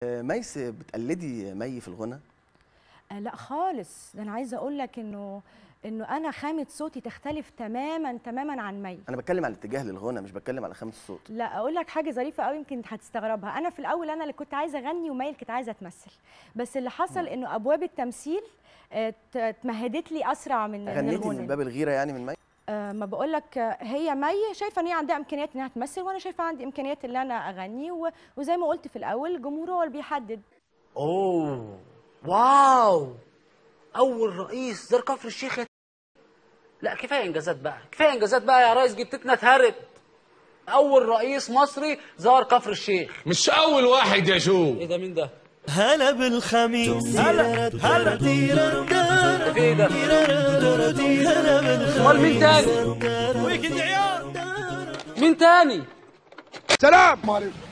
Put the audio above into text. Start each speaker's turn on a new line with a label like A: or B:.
A: آه، ميس بتقلدي مي في الغنى
B: آه لا خالص ده انا عايزه اقول لك انه انه انا خامه صوتي تختلف تماما تماما عن مي
A: انا بتكلم على الاتجاه للغنى مش بتكلم على خامة الصوت
B: لا اقول لك حاجه ظريفه قوي يمكن هتستغربها انا في الاول انا اللي كنت عايزه اغني ومي اللي كانت عايزه تمثل بس اللي حصل انه ابواب التمثيل آه، ت- اتمهدت لي اسرع من من
A: غنيتي
B: الغنى
A: من باب الغيرة يعني من مي
B: آه، ما بقول لك هي مي شايفه ان هي عندها امكانيات انها تمثل وانا شايفه عندي امكانيات ان انا اغني و- وزي ما قلت في الاول الجمهور هو اللي بيحدد
C: اوه واو اول رئيس زار كفر الشيخ يا لا كفايه انجازات بقى كفايه انجازات بقى يا ريس جبتتنا اتهرت اول رئيس مصري زار كفر الشيخ
D: مش اول واحد يا شو
C: ايه ده مين ده
E: هلا بالخميس هلا هلا
C: ده في ايه ده امال مين تاني
E: ويكند عيال
C: مين تاني
D: سلام عليكم